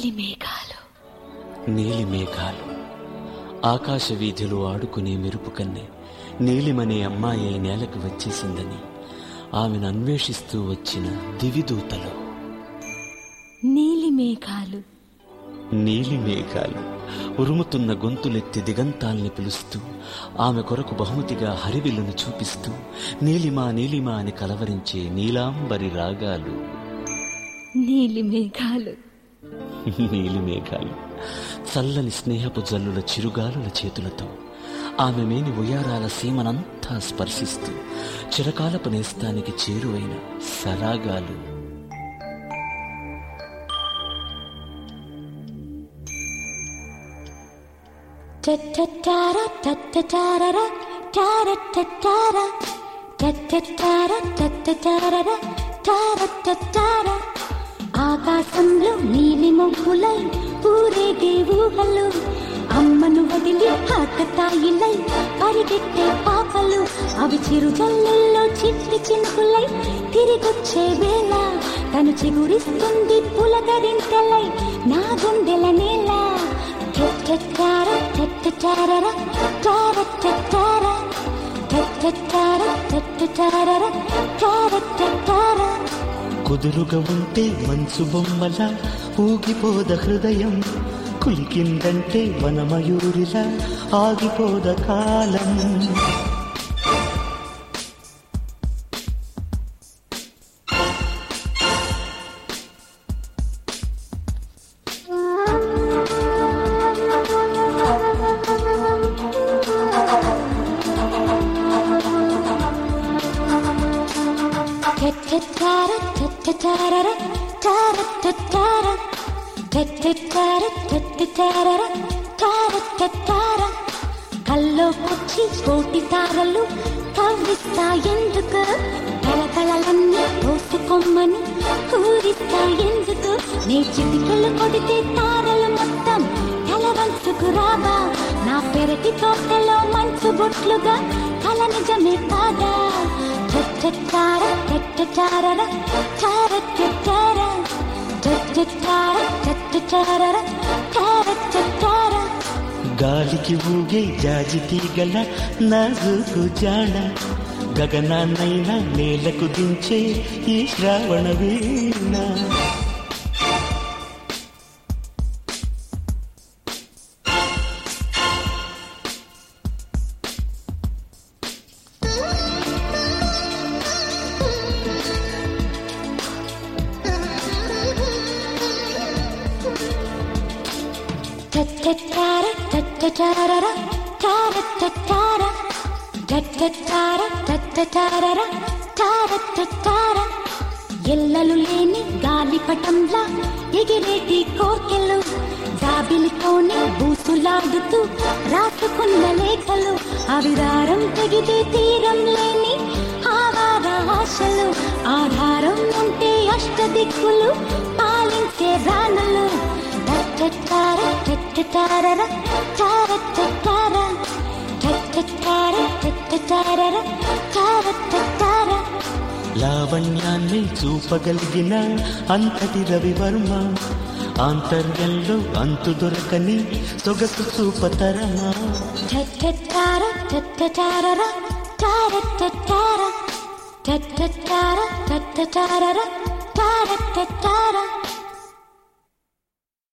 నీలి మేఘాలు నీలి మేఘాలు ఆకాశ వీధిలో ఆడుకునే మెరుపు కన్నె నీలిమనే అమ్మాయి నేలకు వచ్చేసిందని ఆమెను అన్వేషిస్తూ వచ్చిన దివిదూతలు నీలి మేఘాలు నీలి మేఘాలు ఉరుముతున్న గొంతులెత్తి దిగంతాల్ని పిలుస్తూ ఆమె కొరకు బహుమతిగా హరివిల్లును చూపిస్తూ నీలిమా నీలిమా అని కలవరించే నీలాంబరి రాగాలు నీలి మేఘాలు నీలి మేఘాలు చల్లని స్నేహపు జల్లుల చిరుగాలుల చేతులతో ఆమె మేని ఉయారాల సీమనంతా స్పర్శిస్తూ చిరకాలపు నేస్తానికి చేరువైన సరాగాలు టట్టటార టట్టటారర టారట్టటార టట్టటార టట్టటారర టారట్టటార ఆకాశంలో నీలి మొగ్గులై ఊరేగే ఊహలు అమ్మను వదిలి ఆకతాయిలై పరిగెట్టే పాపలు అవి చిరుజల్లుల్లో చిట్టి చినుకులై తిరిగొచ్చే వేళ తను చిగురిస్తుంది పులకరింతలై నా గుండెల నేల టట్టటార టట్టటారర టారట్టటార టట్టటార టట్టటారర టారట్టటార కుదురుగా ఉంటే మంచు బొమ్మల ఊగిపోద హృదయం కులికిందంటే వనమయూరిలా ఆగిపోద కాలం టట్టటార టట్టటారర టారట్టటార టట్టటార టట్టటారర టారట్టటార కల్లోకొచ్చి కోటి తారలు కవ్విస్తాయెందుకు కలకలలన్నీ తోసుకోమ్మని కూరిస్తాయెందుకు నీ చిటికలు కొడితే తారలు మొత్తం కలవంచుకు రావా నా పెరటి తోటలో మంచు బొట్లుగా కల నిజమే కాదా టట్టటార టట్టటారర టారట్టటార టట్టటార టట్టటారర టారట్టటార గాలికి ఊగే జాజి తీగల నాజుకు జాడ గగనాన్నైనా నేలకు దించే ఈ శ్రావణ వీణ టట్టటార టట్టటారర టారట్టటార టట్టటార టట్టటారర టారట్టటార ఎల్లలు లేని గాలిపటంలా ఎగిరేటి కోర్కెలు జాబిలితోనే బూసులాడుతూ రాసుకున్న లేఖలు అవిదారం తెగితే తీరం లేని ఆవార ఆశలు ఆధారం ఉంటే అష్టదిక్కులు పాలించే రాణులు టట్టటార టట్టటారర టారట్టటార టట్టటార టట్టటారర టారట్టటార లావణ్యాన్ని చూపగలిగిన అంతటి రవివర్మ ఆంతర్యంలో అంతు దొరకని సొగసు చూపతరమా టట్టటార టట్టటారర టారట్టటార టట్టటార టట్టటారర టారట్టటార